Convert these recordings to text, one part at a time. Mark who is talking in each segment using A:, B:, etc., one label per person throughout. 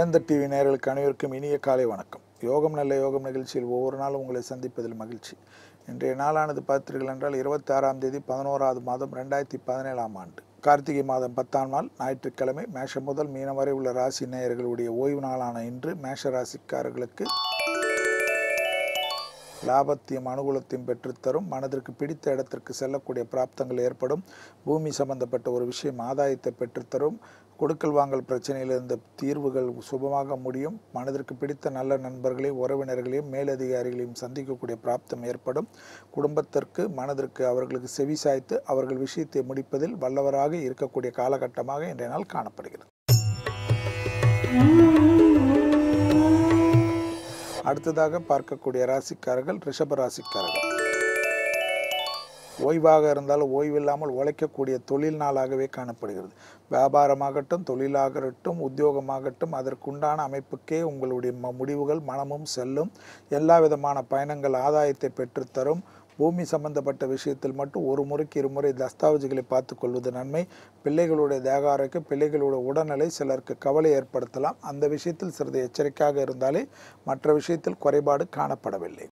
A: ஆனந்த டிவி நேயர்களுக்கு அனைவருக்கும் இனிய காலை வணக்கம் யோகம் நல்ல யோகம் நிகழ்ச்சியில் ஒவ்வொரு நாளும் உங்களை சந்திப்பதில் மகிழ்ச்சி இன்றைய நாளானது பார்த்தீர்கள் என்றால் இருபத்தி ஆறாம் தேதி பதினோராவது மாதம் ரெண்டாயிரத்தி பதினேழாம் ஆண்டு கார்த்திகை மாதம் பத்தாம் நாள் ஞாயிற்றுக்கிழமை மேஷம் முதல் மீனம் வரை உள்ள ராசி நேயர்களுடைய ஓய்வு நாளான இன்று மேஷ ராசிக்காரர்களுக்கு லாபத்தையும் அனுகூலத்தையும் பெற்றுத்தரும் மனதிற்கு பிடித்த இடத்திற்கு செல்லக்கூடிய பிராப்தங்கள் ஏற்படும் பூமி சம்பந்தப்பட்ட ஒரு விஷயம் ஆதாயத்தை பெற்றுத்தரும் கொடுக்கல் வாங்கல் பிரச்சனையில் இருந்த தீர்வுகள் சுபமாக முடியும் மனதிற்கு பிடித்த நல்ல நண்பர்களையும் உறவினர்களையும் மேலதிகாரிகளையும் சந்திக்கக்கூடிய பிராப்தம் ஏற்படும் குடும்பத்திற்கு மனதிற்கு அவர்களுக்கு செவி சாய்த்து அவர்கள் விஷயத்தை முடிப்பதில் வல்லவராக இருக்கக்கூடிய காலகட்டமாக இன்றைய நாள் காணப்படுகிறது அடுத்ததாக பார்க்கக்கூடிய ராசிக்காரர்கள் ரிஷப ராசிக்காரர்கள் ஓய்வாக இருந்தாலும் ஓய்வில்லாமல் உழைக்கக்கூடிய தொழில் நாளாகவே காணப்படுகிறது வியாபாரமாகட்டும் தொழிலாகட்டும் உத்தியோகமாகட்டும் அதற்குண்டான அமைப்புக்கே உங்களுடைய ம- முடிவுகள் மனமும் செல்லும் எல்லா விதமான பயணங்கள் ஆதாயத்தை பெற்றுத்தரும் பூமி சம்பந்தப்பட்ட விஷயத்தில் மட்டும் ஒரு முறைக்கு இருமுறை தஸ்தாவேஜுகளை பார்த்து கொள்வது நன்மை பிள்ளைகளுடைய தேக ஆரோக்கியம் பிள்ளைகளுடைய உடல்நிலை சிலருக்கு கவலை ஏற்படுத்தலாம் அந்த விஷயத்தில் சிறிது எச்சரிக்கையாக இருந்தாலே மற்ற விஷயத்தில் குறைபாடு காணப்படவில்லை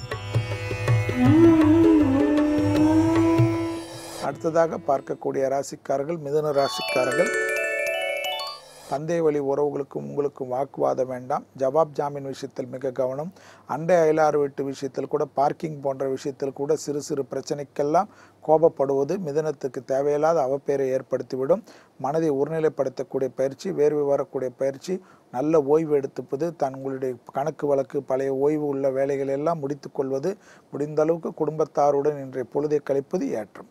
A: அடுத்ததாக பார்க்கக்கூடிய ராசிக்காரர்கள் மிதுன ராசிக்காரர்கள் தந்தை வழி உறவுகளுக்கும் உங்களுக்கும் வாக்குவாதம் வேண்டாம் ஜவாப் ஜாமீன் விஷயத்தில் மிக கவனம் அண்டை அயலாறு வீட்டு விஷயத்தில் கூட பார்க்கிங் போன்ற விஷயத்தில் கூட சிறு சிறு பிரச்சனைக்கெல்லாம் கோபப்படுவது மிதனத்துக்கு தேவையில்லாத அவப்பெயரை ஏற்படுத்திவிடும் மனதை ஒருநிலைப்படுத்தக்கூடிய பயிற்சி வேர்வை வரக்கூடிய பயிற்சி நல்ல ஓய்வு எடுத்துப்பது தங்களுடைய கணக்கு வழக்கு பழைய ஓய்வு உள்ள வேலைகள் எல்லாம் முடித்துக் கொள்வது முடிந்த அளவுக்கு குடும்பத்தாருடன் இன்றைய பொழுதை கழிப்பது ஏற்றம்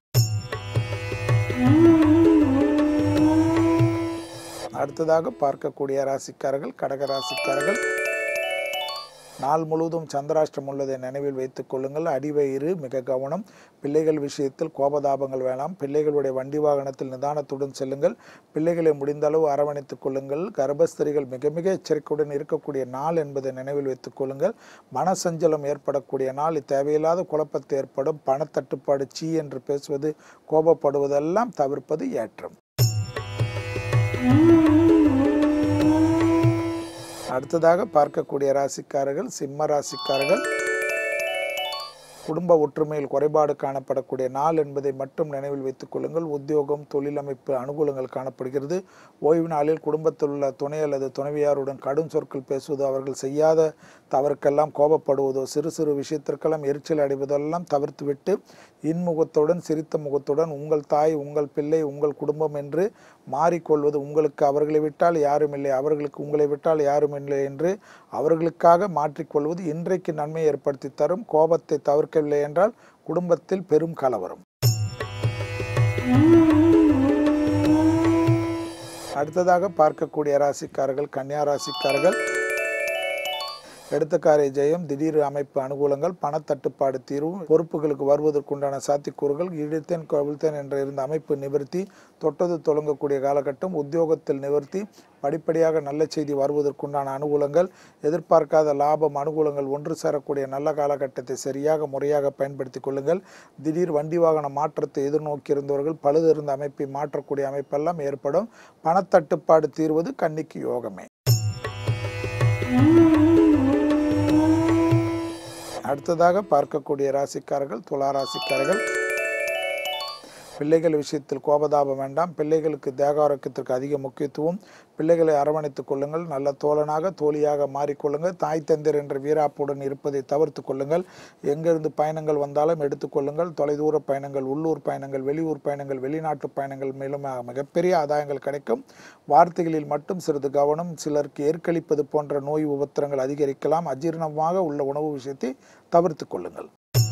A: அடுத்ததாக பார்க்கக்கூடிய ராசிக்காரர்கள் கடக ராசிக்காரர்கள் நாள் முழுவதும் சந்திராஷ்டம் உள்ளதை நினைவில் வைத்துக் கொள்ளுங்கள் அடிவயிறு மிக கவனம் பிள்ளைகள் விஷயத்தில் கோபதாபங்கள் வேணாம் பிள்ளைகளுடைய வண்டி வாகனத்தில் நிதானத்துடன் செல்லுங்கள் பிள்ளைகளை முடிந்த அளவு அரவணைத்துக் கொள்ளுங்கள் கர்ப்பஸ்திரிகள் மிக மிக எச்சரிக்கையுடன் இருக்கக்கூடிய நாள் என்பதை நினைவில் வைத்துக் கொள்ளுங்கள் மனசஞ்சலம் ஏற்படக்கூடிய நாள் தேவையில்லாத குழப்பத்தை ஏற்படும் பணத்தட்டுப்பாடு சீ என்று பேசுவது கோபப்படுவதெல்லாம் தவிர்ப்பது ஏற்றம் அடுத்ததாக பார்க்கக்கூடிய ராசிக்காரர்கள் சிம்ம ராசிக்காரர்கள் குடும்ப ஒற்றுமையில் குறைபாடு காணப்படக்கூடிய நாள் என்பதை மட்டும் நினைவில் வைத்துக் கொள்ளுங்கள் உத்தியோகம் தொழிலமைப்பு அனுகூலங்கள் காணப்படுகிறது ஓய்வு நாளில் குடும்பத்தில் உள்ள துணை அல்லது துணைவியாருடன் கடும் சொற்கள் பேசுவதோ அவர்கள் செய்யாத தவறுக்கெல்லாம் கோபப்படுவதோ சிறு சிறு விஷயத்திற்கெல்லாம் எரிச்சல் அடைவதெல்லாம் தவிர்த்துவிட்டு இன்முகத்துடன் சிரித்த முகத்துடன் உங்கள் தாய் உங்கள் பிள்ளை உங்கள் குடும்பம் என்று மாறிக்கொள்வது உங்களுக்கு அவர்களை விட்டால் யாரும் இல்லை அவர்களுக்கு உங்களை விட்டால் யாரும் இல்லை என்று அவர்களுக்காக மாற்றிக்கொள்வது இன்றைக்கு நன்மை ஏற்படுத்தி தரும் கோபத்தை தவிர்க்கவில்லை என்றால் குடும்பத்தில் பெரும் கலவரம் அடுத்ததாக பார்க்கக்கூடிய ராசிக்காரர்கள் கன்னியா ராசிக்காரர்கள் எடுத்த காரிய ஜெயம் திடீர் அமைப்பு அனுகூலங்கள் பணத்தட்டுப்பாடு தீர்வும் பொறுப்புகளுக்கு வருவதற்குண்டான சாத்தியக்கூறுகள் இழுத்தேன் கவிழ்த்தேன் என்ற இருந்த அமைப்பு நிவர்த்தி தொட்டது தொடங்கக்கூடிய காலகட்டம் உத்தியோகத்தில் நிவர்த்தி படிப்படியாக நல்ல செய்தி வருவதற்குண்டான அனுகூலங்கள் எதிர்பார்க்காத லாபம் அனுகூலங்கள் ஒன்று சேரக்கூடிய நல்ல காலகட்டத்தை சரியாக முறையாக பயன்படுத்திக் கொள்ளுங்கள் திடீர் வண்டி வாகன மாற்றத்தை எதிர்நோக்கியிருந்தவர்கள் பழுதிருந்த அமைப்பை மாற்றக்கூடிய அமைப்பெல்லாம் ஏற்படும் பணத்தட்டுப்பாடு தீர்வது கன்னிக்கு யோகமே அடுத்ததாக பார்க்கக்கூடிய ராசிக்காரர்கள் துலா ராசிக்காரர்கள் பிள்ளைகள் விஷயத்தில் கோபதாபம் வேண்டாம் பிள்ளைகளுக்கு தேக ஆரோக்கியத்திற்கு அதிக முக்கியத்துவம் பிள்ளைகளை அரவணைத்துக் கொள்ளுங்கள் நல்ல தோழனாக தோழியாக மாறிக்கொள்ளுங்கள் தாய் தந்தர் என்ற வீராப்புடன் இருப்பதை தவிர்த்து கொள்ளுங்கள் எங்கிருந்து பயணங்கள் வந்தாலும் எடுத்துக்கொள்ளுங்கள் தொலைதூர பயணங்கள் உள்ளூர் பயணங்கள் வெளியூர் பயணங்கள் வெளிநாட்டு பயணங்கள் மேலும் மிகப்பெரிய ஆதாயங்கள் கிடைக்கும் வார்த்தைகளில் மட்டும் சிறிது கவனம் சிலருக்கு ஏற்களிப்பது போன்ற நோய் உபத்திரங்கள் அதிகரிக்கலாம் அஜீரணமாக உள்ள உணவு விஷயத்தை தவிர்த்து கொள்ளுங்கள்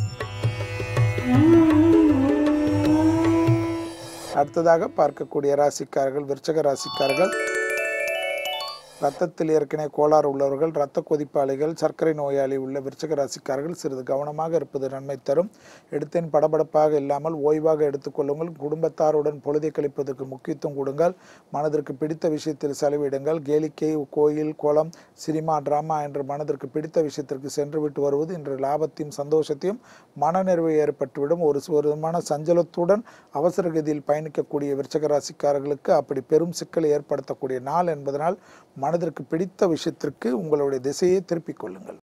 A: அடுத்ததாக பார்க்கக்கூடிய ராசிக்காரர்கள் விருச்சக ராசிக்காரர்கள் ரத்தத்தில் ஏற்கனவே கோளாறு உள்ளவர்கள் இரத்த கொதிப்பாளிகள் சர்க்கரை நோயாளி உள்ள விருச்சக ராசிக்காரர்கள் சிறிது கவனமாக இருப்பது நன்மை தரும் எடுத்தேன் படபடப்பாக இல்லாமல் ஓய்வாக எடுத்துக்கொள்ளுங்கள் குடும்பத்தாருடன் பொழுதை கழிப்பதற்கு முக்கியத்துவம் கொடுங்கள் மனதிற்கு பிடித்த விஷயத்தில் செலவிடுங்கள் கேளிக்கை கோயில் குளம் சினிமா டிராமா என்ற மனதிற்கு பிடித்த விஷயத்திற்கு சென்று விட்டு வருவது இன்று லாபத்தையும் சந்தோஷத்தையும் மனநிறைவு ஏற்பட்டுவிடும் ஒரு சி- ஒரு விதமான சஞ்சலத்துடன் அவசர கதியில் பயணிக்கக்கூடிய விருச்சக ராசிக்காரர்களுக்கு அப்படி பெரும் சிக்கலை ஏற்படுத்தக்கூடிய நாள் என்பதனால் மனதிற்கு பிடித்த விஷயத்திற்கு உங்களுடைய திசையை திருப்பிக் கொள்ளுங்கள்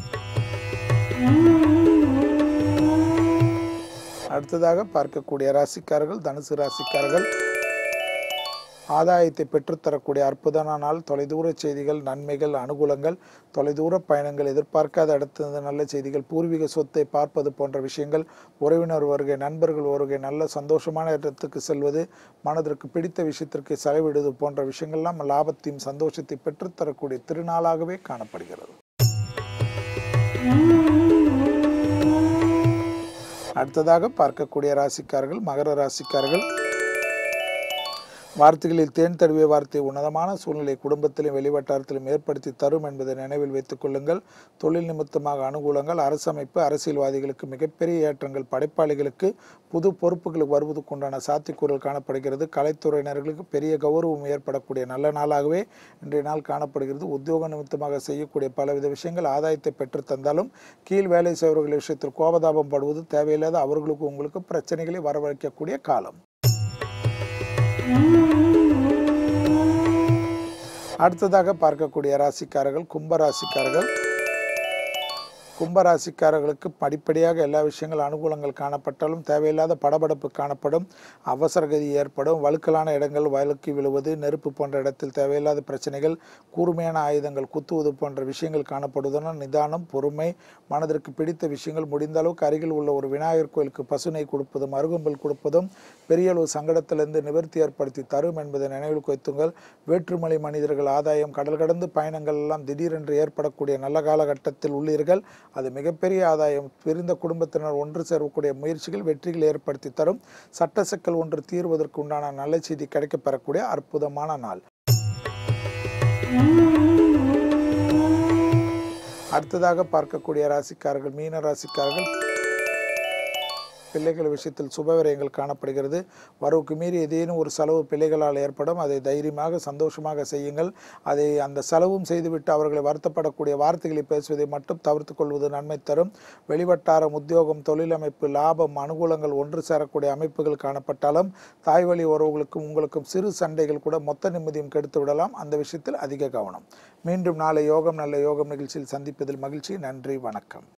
A: அடுத்ததாக பார்க்கக்கூடிய ராசிக்காரர்கள் தனுசு ராசிக்காரர்கள் ஆதாயத்தை பெற்றுத்தரக்கூடிய அற்புதமான நாள் தொலைதூர செய்திகள் நன்மைகள் அனுகூலங்கள் தொலைதூர பயணங்கள் எதிர்பார்க்காத இடத்துல நல்ல செய்திகள் பூர்வீக சொத்தை பார்ப்பது போன்ற விஷயங்கள் உறவினர் வருகை நண்பர்கள் வருகை நல்ல சந்தோஷமான இடத்துக்கு செல்வது மனதிற்கு பிடித்த விஷயத்திற்கு செலவிடுவது போன்ற விஷயங்கள்லாம் லாபத்தையும் சந்தோஷத்தை பெற்றுத்தரக்கூடிய திருநாளாகவே காணப்படுகிறது அடுத்ததாக பார்க்கக்கூடிய ராசிக்காரர்கள் மகர ராசிக்காரர்கள் வார்த்தைகளில் தேன் தழுவிய வார்த்தை உன்னதமான சூழ்நிலை குடும்பத்திலும் வெளிவட்டாரத்திலும் ஏற்படுத்தி தரும் என்பதை நினைவில் வைத்துக் கொள்ளுங்கள் தொழில் நிமித்தமாக அனுகூலங்கள் அரசமைப்பு அரசியல்வாதிகளுக்கு மிகப்பெரிய ஏற்றங்கள் படைப்பாளிகளுக்கு புது பொறுப்புகளுக்கு வருவதற்குண்டான சாத்தியக்கூறல் காணப்படுகிறது கலைத்துறையினர்களுக்கு பெரிய கௌரவம் ஏற்படக்கூடிய நல்ல நாளாகவே இன்றைய நாள் காணப்படுகிறது உத்தியோக நிமித்தமாக செய்யக்கூடிய பலவித விஷயங்கள் ஆதாயத்தை பெற்று தந்தாலும் கீழ் வேலை செய்வர்கள் விஷயத்தில் கோபதாபம் படுவது தேவையில்லாத அவர்களுக்கு உங்களுக்கு பிரச்சனைகளை வரவழைக்கக்கூடிய காலம் அடுத்ததாக பார்க்கக்கூடிய ராசிக்காரர்கள் கும்ப ராசிக்காரர்கள் கும்பராசிக்காரர்களுக்கு படிப்படியாக எல்லா விஷயங்கள் அனுகூலங்கள் காணப்பட்டாலும் தேவையில்லாத படபடப்பு காணப்படும் அவசரகதி ஏற்படும் வழுக்கலான இடங்கள் வழுக்கி விழுவது நெருப்பு போன்ற இடத்தில் தேவையில்லாத பிரச்சனைகள் கூர்மையான ஆயுதங்கள் குத்துவது போன்ற விஷயங்கள் காணப்படுவதுடன் நிதானம் பொறுமை மனதிற்கு பிடித்த விஷயங்கள் முடிந்த அளவுக்கு அருகில் உள்ள ஒரு விநாயகர் கோயிலுக்கு பசுனை கொடுப்பதும் அருகம்பல் கொடுப்பதும் பெரிய அளவு சங்கடத்திலிருந்து நிவர்த்தி ஏற்படுத்தி தரும் என்பதை நினைவில் வைத்துங்கள் வேற்றுமொழி மனிதர்கள் ஆதாயம் கடல் கடந்து பயணங்கள் எல்லாம் திடீரென்று ஏற்படக்கூடிய நல்ல காலகட்டத்தில் உள்ளீர்கள் அது மிகப்பெரிய ஆதாயம் பிரிந்த குடும்பத்தினர் ஒன்று சேரக்கூடிய முயற்சிகள் வெற்றிகள் ஏற்படுத்தி தரும் சட்ட சிக்கல் ஒன்று தீர்வதற்கு உண்டான நல்ல செய்தி கிடைக்கப் பெறக்கூடிய அற்புதமான நாள் அடுத்ததாக பார்க்கக்கூடிய ராசிக்காரர்கள் மீன ராசிக்காரர்கள் பிள்ளைகள் விஷயத்தில் சுபவிரயங்கள் காணப்படுகிறது வரவுக்கு மீறி ஏதேனும் ஒரு செலவு பிள்ளைகளால் ஏற்படும் அதை தைரியமாக சந்தோஷமாக செய்யுங்கள் அதை அந்த செலவும் செய்துவிட்டு அவர்களை வருத்தப்படக்கூடிய வார்த்தைகளை பேசுவதை மட்டும் தவிர்த்து கொள்வது நன்மை தரும் வெளிவட்டாரம் உத்தியோகம் தொழிலமைப்பு லாபம் அனுகூலங்கள் ஒன்று சேரக்கூடிய அமைப்புகள் காணப்பட்டாலும் தாய் வழி உறவுகளுக்கும் உங்களுக்கும் சிறு சண்டைகள் கூட மொத்த நிம்மதியும் கெடுத்து விடலாம் அந்த விஷயத்தில் அதிக கவனம் மீண்டும் நாளை யோகம் நல்ல யோகம் நிகழ்ச்சியில் சந்திப்பதில் மகிழ்ச்சி நன்றி வணக்கம்